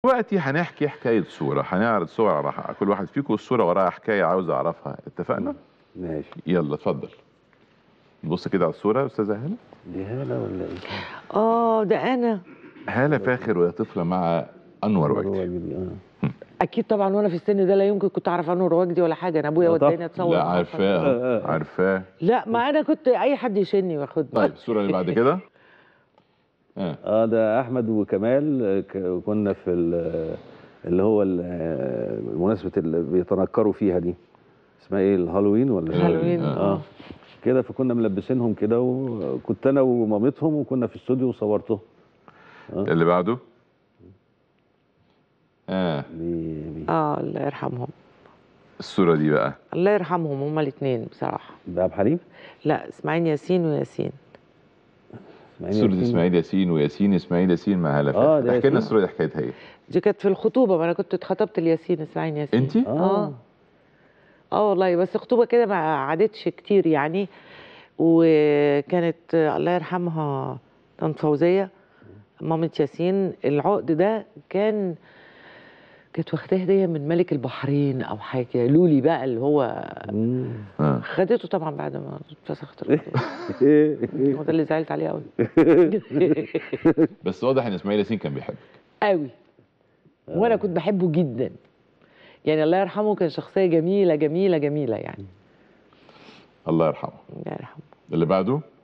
دلوقتي هنحكي حكايه صوره هنعرض صور على كل واحد فيكم الصوره وراها حكايه عاوز اعرفها اتفقنا ماشي يلا اتفضل نبص كده على الصوره يا استاذه هاله دي هالة ولا ايه؟ اه ده انا هاله فاخر وهي طفله مع انور وجدي وجدي اه اكيد طبعا وانا في السن ده لا يمكن كنت اعرف انور وجدي ولا حاجه انا ابويا لا طبعا. وداني اتصور لا معاه. عارفاه عارفاه لا ما انا كنت اي حد يشني وياخدني طيب الصوره اللي بعد كده اه اه ده احمد وكمال آه، ك- كنا في ال- اللي هو ال- آه، مناسبة اللي بيتنكروا فيها دي اسمها ايه الهالوين ولا إيه؟ هالوين آه. اه كده فكنا ملبسينهم كده وكنت انا ومامتهم وكنا في الاستوديو وصورتهم اللي بعده اه دي دي اه الله يرحمهم الصوره دي بقى الله يرحمهم هما الاثنين بصراحه ده عبد الحليم لا اسماعيل ياسين وياسين اسماعيل صوره ياسين. اسماعيل ياسين وياسين اسماعيل ياسين مع هاله آه، فاخر ده احكي لنا ياسين. الصوره دي حكايتها ايه دي كانت في الخطوبه ما انا كنت اتخطبت لياسين اسماعيل ياسين انت اه اه والله بس خطوبه كده ما عادتش كتير يعني وكانت آه، الله يرحمها طنط فوزيه مامة ياسين العقد ده كان كانت واخداه هديه من ملك البحرين او حاجه كده. لولي بقى اللي هو مم. اه خدته طبعا بعد ما اتفسخت الخطوبه هو ده اللي زعلت عليه قوي بس واضح ان اسماعيل ياسين كان بيحبك قوي وانا كنت بحبه جدا يعني الله يرحمه كان شخصيه جميله جميله جميله يعني الله يرحمه الله يرحمه اللي بعده